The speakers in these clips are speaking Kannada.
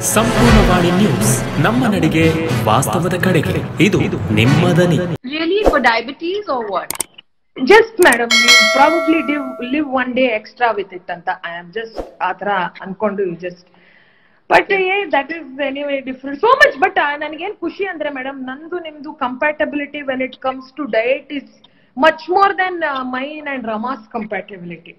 ಸಂಪೂರ್ಣವಾಣಿ ನ್ಯೂಸ್ ನಮ್ಮ ನಡಿಗೆ ವಾಸ್ತವದ ಕಡೆಗೆ ಇದು ನಿಮ್ಮ ದನಿ Really for diabetes or what? Just madam you probably ಡಿವ್ live one day extra with it ಅಂತ ಐ ಆಮ್ ಜಸ್ಟ್ ಆ ಥರ ಅನ್ಕೊಂಡು you just but a that is anyway different so much but ನನಗೇನು ಖುಷಿ ಅಂದ್ರೆ ಮೇಡಮ್ ನಂದು ನಿಮ್ದು compatibility when it comes to diet is much more than mine and Rama's compatibility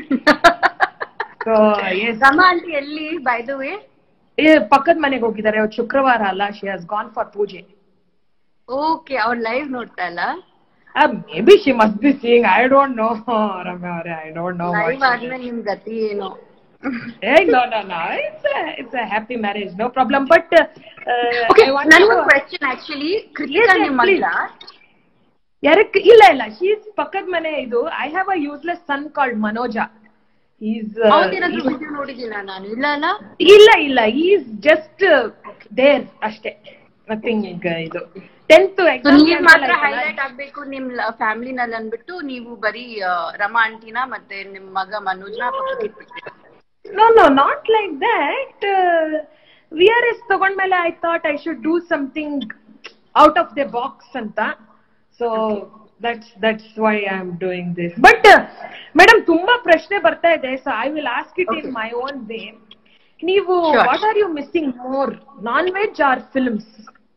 so yes Rama aunty ಎಲ್ಲಿ by the way? ಪಕ್ಕದ ಮನೆಗೆ ಹೋಗಿದ್ದಾರೆ ಇವತ್ತು ಶುಕ್ರವಾರ ಅಲ್ಲ she has gone for puja Okay, ಅವ್ರ ಲೈವ್ ನೋಡ್ತಾ ಇಲ್ಲ may be she must be seeing I don't know Ramya ಅವರೇ ಐ ಡೋಂಟ್ ನೋ ಲೈವ್ ಆದ್ಮೇಲೆ ನಿಮ್ ಗತಿ ಏನು Hey, no, no, no. It's a, it's a happy marriage, no problem. But uh, Okay, I want ನನಗೊಂದು to. Question actually Krithika yes, ನಿಮ್ಮ please. ಹತ್ರ ಯಾರಕ್ ಇಲ್ಲ ಇಲ್ಲ ಶೀಸ್ ಪಕ್ಕದ ಮನೆ ಇದು I have a useless son called Manoj is ಅವತ್ತೇನಾದ್ರೂ ವಿಡಿಯೋ ನೋಡಿದ್ದೀನ ನಾನು ಇಲ್ಲ ಅಲ್ಲ ಇಲ್ಲ ಇಲ್ಲ ಈಸ್ ಜಸ್ಟ್ ದೇರ್ ಅಷ್ಟೇ ನಥಿಂಗ್ ಇದು ಟೆಂತ್ ಸೊ ನೀವ್ ಮಾತ್ರ ಹೈಲೈಟ್ ಆಗ್ಬೇಕು ನಿಮ್ ಫ್ಯಾಮಿಲಿನಲ್ಲಿ ಅನ್ಬಿಟ್ಟು ನೀವು ಬರೀ ಆ, ರಮಾ ಆಂಟಿನ ಮತ್ತೆ ನಿಮ್ ಮಗ ಮನೋಜ್ನ ಪಕ್ಕಕ್ಕೆ ಇಟ್ಬಿಟ್ರಿ no no not like that we are V ತಗೊಂಡ್ಮೇಲೆ I thought I should do something out of the box ಅಂತ so that's that's why I am doing this but madam ತುಂಬಾ ಪ್ರಶ್ನೆ ಬರ್ತಾ ಇದೆ so I will ask it in my own way ನೀವು Sure. What are you missing more non veg or films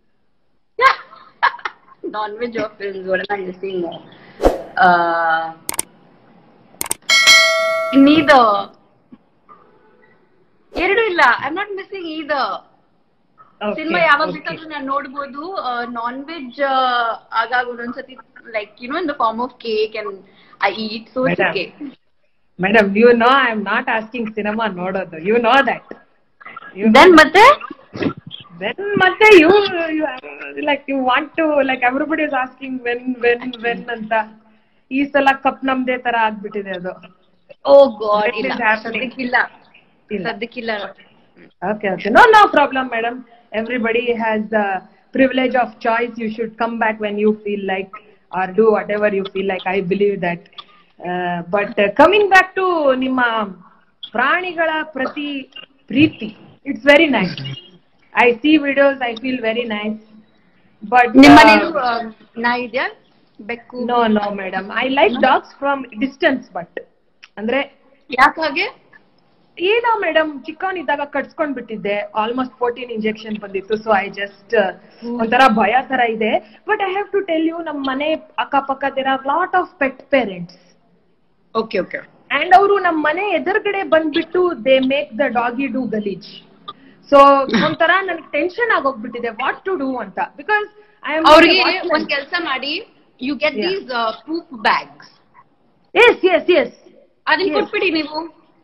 non veg of films what am I missing ನೀದ ಎರಡು ಇಲ್ಲ ಐ ಆಮ್ ನಾಟ್ ಮಿಸ್ಸಿಂಗ್ ಈದ ಸಿನಿಮಾ ಯಾವಾಗ ಬೇಕಾದ್ರೂ ನಾನು ನೋಡ್ಬೋದು ನಾನ್ ವೆಜ್ ಆಗಾಗ ಒಂದೊಂದ್ಸತಿ like you know in the form of cake and I eat so it's Madam. Okay madam you know I am not asking cinema ನೋಡೋದು ಯು ನೋ ದಟ್ ದೆನ್ ಮತ್ತೆ Then ಮತ್ತೆ you, you like you want to like everybody is asking when when when ಅಂತ ಈ ಸಲ ಕಪ್ ನಮ್ದೇ ತರ ಆಗ್ಬಿಟ್ಟಿದೆ ಅದು ಓ ಗಾಡ್ That ಇಲ್ಲ is happening. ಸದ್ಯಕ್ಕಿಲ್ಲ ಇಲ್ಲ. ಸದ್ಯಕ್ಕಿಲ್ಲ okay okay no no problem madam everybody has the privilege of choice you should come back when you feel like or do whatever you feel like I believe that but coming back to ನಿಮ್ಮ ಪ್ರಾಣಿಗಳ ಪ್ರತಿ ಪ್ರೀತಿ it's very nice I see videos I feel very nice but ನಿಮ್ಮ ಮನೇಲೂ ಆ, ನಾಯಿ ಇದೆಯಾ ಬೆಕ್ಕು no no madam I like dogs from distance but ಅಂದ್ರೆ ಯಾಕಾಗೆ ಏನೋ ಮೇಡಮ್ ಚಿಕ್ಕವನಿದ್ದಾಗ ಕಟ್ಸ್ಕೊಂಡ್ ಬಿಟ್ಟಿದ್ದೆ ಆಲ್ಮೋಸ್ಟ್ ಫೋರ್ಟೀನ್ ಇಂಜೆಕ್ಷನ್ ಬಂದಿತ್ತು ಸೊ ಐ ಜಸ್ಟ್ ಒಂಥರ ಭಯ ತರ ಇದೆ but I have to tell you ನಮ್ಮ ಮನೆ ಅಕ್ಕಪಕ್ಕ there are lot of pet parents okay okay and ಅವರು ನಮ್ಮ ಮನೆ ಎದುರುಗಡೆ ಬಂದ್ಬಿಟ್ಟು they make the doggy doo ಗಲೀಜ್ ಸೊ ಒಂಥರ ನನಗೆ ಟೆನ್ಷನ್ ಆಗೋಗ್ಬಿಟ್ಟಿದೆ ವಾಟ್ ಟು ಡೂ ಅಂತ ಬಿಕಾಸ್ ಐ ಆಮ್ ಅವ್ರಿಗೆ ಒಂದ್ ಕೆಲಸ ಮಾಡಿ you get Yeah. These poop bags yes yes yes ಅದನ್ನ Yes. ಕೊಟ್ಬಿಡಿ ನೀವು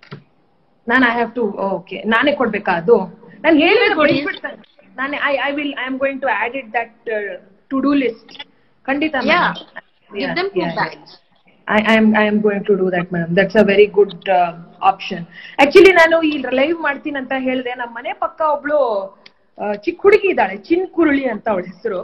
ನಾನು ಐ ಹ್ಯಾವ್ ಟು ಓಕೆ ನಾನೇ ಕೊಡ್ಬೇಕಾ ಅದು ನಾನು ಹೇಳಿದ್ರೆ ಕೊಡಿ. ಬೈದ್ಬಿಡ್ತಾರೆ ನಾನು I I will I am going to add it that to do list ಖಂಡಿತ yeah madam. Give Yeah, them poop yeah, yeah. Bags I I am I am going to do that, madam. That's a very good uh, option. Actually, ನಾನು ಈ ಲೈವ್ ಮಾಡ್ತೀನಿ ಅಂತ ಹೇಳಿದೆ ನಮ್ಮ ಮನೆ ಪಕ್ಕ ಒಬ್ಳು ಆ, ಚಿಕ್ಕ ಹುಡುಗಿ ಇದ್ದಾಳೆ ಚಿನ್ ಕುರುಳಿ ಅಂತ ಅವಳ ಹೆಸರು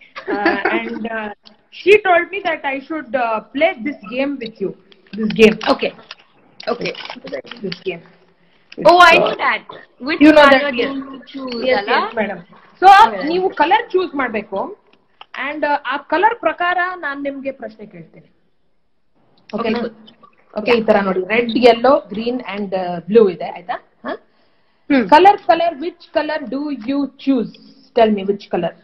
and she told me that I should play this game with you this game okay okay this game oh I know that which You know colour that, yes. Choose Yes, ಅಲ್ಲ yes, madam. ಸೊ ನೀವು ಕಲರ್ ಚೂಸ್ ಮಾಡ್ಬೇಕು ಅಂಡ್ ಆ ಕಲರ್ ಪ್ರಕಾರ ನಾನ್ ನಿಮ್ಗೆ ಪ್ರಶ್ನೆ ಕೇಳ್ತೀನಿ ಓಕೆನಾ good. ಓಕೆ ಈ ತರ ನೋಡಿ red yellow green and blue ಇದೆ ಆಯ್ತಾ hmm colour colour which colour do you choose tell me which colour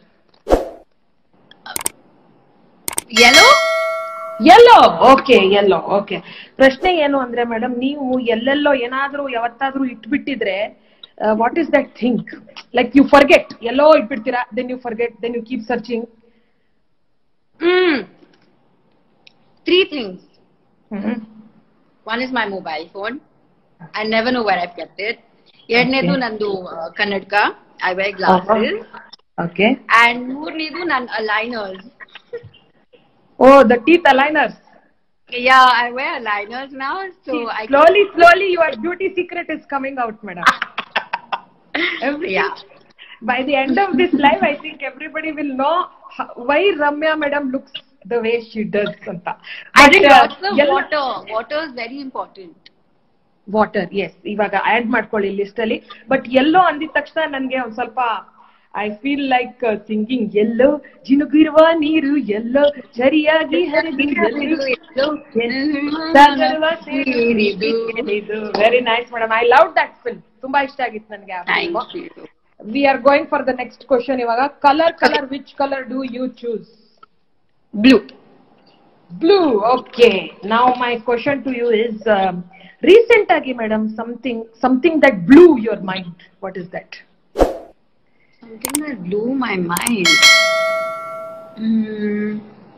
yellow ಎಲ್ಲೋ ಓಕೆ ಎಲ್ಲೋ ಓಕೆ ಪ್ರಶ್ನೆ ಏನು ಅಂದ್ರೆ ಮೇಡಮ್ ನೀವು ಎಲ್ಲೆಲ್ಲೋ ಏನಾದ್ರೂ ಯಾವತ್ತಾದ್ರೂ ಇಟ್ಬಿಟ್ಟಿದ್ರೆ what is that think like you forget ಎಲ್ಲೋ ಇಟ್ಬಿಡ್ತೀರಾ then you forget then you keep searching hmm three things one is my mobile phone I never know where I kept it ಎರಡನೇದು Okay. ನಂದು ಆ, ಕನ್ನಡಕ I wear glasses okay and ಮೂರನೇದು ನನ್ aligners oh the teeth aligners yeah I wear aligners now so I slowly slowly your beauty secret is coming out madam Every- Yeah. by the end of this live i think everybody will know how- why ramya madam looks the way she does anta I think But, uh, lots of ಎಲ್ಲ- water. Water is very important. Water yes ಇವಾಗ ಆಡ್ ಮಾಡ್ಕೊಳ್ಳಿ ಲಿಸ್ಟ್ ಅಲ್ಲಿ ಬಟ್ ಎಲ್ಲೋ ಅಂದಿದ ತಕ್ಷಣ ನನ್ಗೆ ಒಂದ್ ಸ್ವಲ್ಪ ಐ ಫೀಲ್ ಲೈಕ್ ಸಿಂಗಿಂಗ್ ಎಲ್ಲೋ ಜಿನುಗಿರುವ ನೀರು ಎಲ್ಲೋ ಸರಿಯಾಗಿ ಹರಿದು ಎಲ್ಲೋ ಸಾಗರವ ಸೇರಿದು very nice madam I love that film ತುಂಬಾ ಇಷ್ಟ ಆಗಿತ್ತು ನನಗೆ ಆ film. Thank you. We are going for the next question ಇವಾಗ colour colour which colour do you choose Blue. Blue okay ನಾವು my question to you is recent ಆಗಿ madam something something that blew your mind what is that Something that blew my mind. Mm.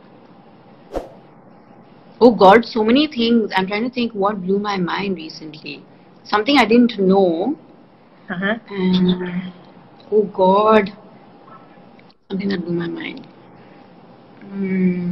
Oh God, so many things. I'm trying to think what blew my mind recently. Something I didn't know. And oh God, something that blew my mind. Mm.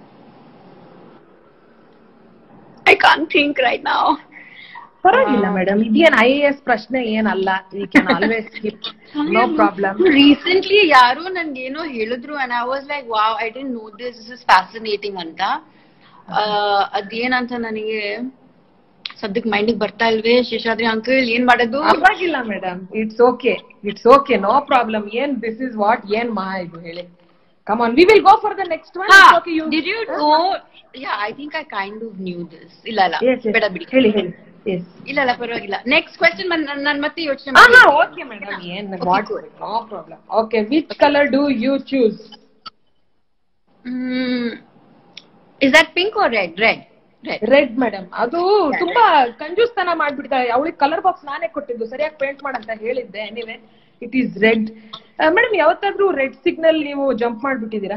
I can't think right now. ಪರವಾಗಿಲ್ಲ ಮೇಡಮ್ ಇದೇನ್ ಐ ಎ ಎಸ್ ಪ್ರಶ್ನೆ ಏನಲ್ಲ we can always skip no problem recently ಯಾರೋ ನನ್ಗೇನೋ ಹೇಳಿದ್ರು and I was like wow I didn't know this this is fascinating ಅಂತ ಆ, ಅದೇನಂತ ನನಗೆ ಸದ್ಯಕ್ಕೆ ಮೈಂಡಿಗೆ ಬರ್ತಾ ಇಲ್ವೇ ಶೇಷಾದ್ರಿ ಅಂಕಲ್ ಏನ್ ಮಾಡೋದು ಪರವಾಗಿಲ್ಲ madam it's okay it's okay no problem ಏನ್ ದಿಸ್ ಇಸ್ ವಾಟ್ ಏನ್ ಮಹಾ ಇದು ಹೇಳಿ come on we will go for the next one okay you did you know yeah I think I kind of knew this ಇಲ್ಲ ಇಲ್ಲ ಬೇಡ ಬಿಡಿ ಹೇಳಿ ಹೇಳಿ ಎಸ್ ಇಲ್ಲ ಇಲ್ಲ ಪರವಾಗಿಲ್ಲ ನೆಕ್ಸ್ಟ್ ಕ್ವೆಶ್ಚನ್ ನಾನು ಮತ್ತೆ ಯೋಚನೆ ಹಾ ಮಾಡಿ ಹಾ ಓಕೆ ಮೇಡಮ್ ಏನ್ what no problem okay which colour do you choose is that pink or red red red red madam ಅದು ತುಂಬಾ ಕಂಜೂಸ್ತನ ಮಾಡ್ಬಿಡ್ತಾಳೆ ಅವಳಿಗೆ ಕಲರ್ ಬಾಕ್ಸ್ ನಾನೇ ಕೊಟ್ಟಿದ್ದು ಸರಿಯಾಗಿ ಪೇಂಟ್ ಮಾಡಂತ ಹೇಳಿದ್ದೆ anyway it is red madam ಯಾವತ್ತಾದ್ರೂ ರೆಡ್ ಸಿಗ್ನಲ್ ನೀವು ಜಂಪ್ ಮಾಡ್ಬಿಟ್ಟಿದ್ದೀರಾ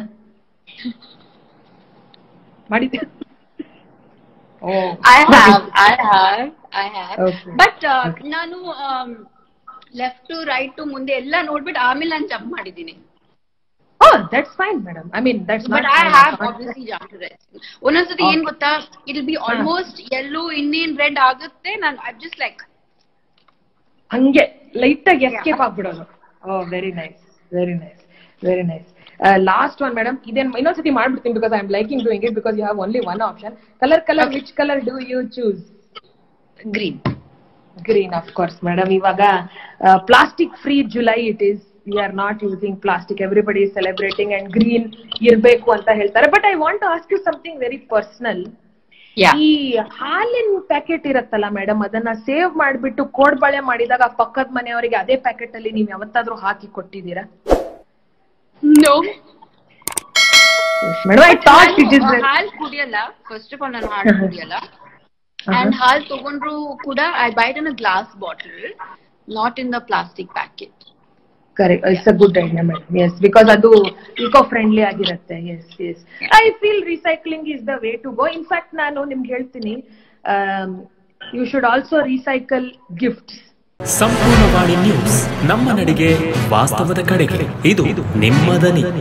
ಮಾಡಿದ್ದೀರಾ oh I have, I have, I have. Okay. But uh, ನಾನು ಲೆಫ್ಟ್ ಟು ರೈಟ್ ಟು ಮುಂದೆ ಎಲ್ಲ ನೋಡ್ಬಿಟ್ಟು ಆಮೇಲೆ ನಾನು ಜಂಪ್ ಮಾಡಿದ್ದೀನಿ oh that's fine madam I mean that's but I have obviously jump to rest ಒಂದೊಂದ್ಸತಿ ಏನ್ ಗೊತ್ತಾ ಇಲ್ ಬಿ ಆಲ್ಮೋಸ್ಟ್ ಎಲ್ಲೋ ಇನ್ನೇನ್ ರೆಡ್ ಆಗುತ್ತೆ ನಾನು ಐ ಜಸ್ಟ್ ಲೈಕ್ ಹಂಗೆ ಲೈಟ್ ಆಗಿ ಎಸ್ಕೇಪ್ ಆಗ್ಬಿಡೋದು oh very nice very nice very nice last one madam ಇದೇನ್ ಇನ್ನೊಂದ್ಸತಿ ಮಾಡ್ಬಿಡ್ತೀನಿ because I am liking doing it because you have only one option colour colour which colour do you choose green green of course madam ಇವಾಗ plastic free July it is we are not using plastic everybody is celebrating and green ಇರ್ಬೇಕು ಅಂತ ಹೇಳ್ತಾರೆ but I want to ask you something very personal yeah ಈ ಹಾಲಿನ ಪ್ಯಾಕೆಟ್ ಇರತ್ತಲ್ಲ ಮೇಡಮ್ ಅದನ್ನ ಸೇವ್ ಮಾಡ್ಬಿಟ್ಟು ಕೋಡ್ಬಳೆ ಮಾಡಿದಾಗ ಪಕ್ಕದ ಮನೆಯವರಿಗೆ ಅದೇ ಪ್ಯಾಕೆಟ್ ಅಲ್ಲಿ ನೀವ್ ಯಾವತ್ತಾದ್ರೂ ಹಾಕಿ ಕೊಟ್ಟಿದ್ದೀರಾ no madam I thought it is ಹಾಲ್ ಕುಡಿಯಲ್ಲ ಫಸ್ಟ್ ಆಫ್ ಆಲ್ ನಾನು ಹಾಲು ಕುಡಿಯಲ್ಲ ಅಂಡ್ ಹಾಲ್ ತಗೊಂಡ್ರು ಕೂಡ I buy it in a glass bottle not in the plastic packet correct it's a good idea madam yes because ಅದು ಇಕೋ ಫ್ರೆಂಡ್ಲಿ ಆಗಿರುತ್ತೆ yes yes I feel recycling is the way to go in fact ನಾನು ನಿಮ್ಗೆ ಹೇಳ್ತೀನಿ you should also recycle gifts ಸಂಪೂರ್ಣವಾಣಿ ನ್ಯೂಸ್ ನಮ್ಮ ನಡಿಗೆ ವಾಸ್ತವದ ಕಡೆಗೆ ಇದು ನಿಮ್ಮ ದನಿ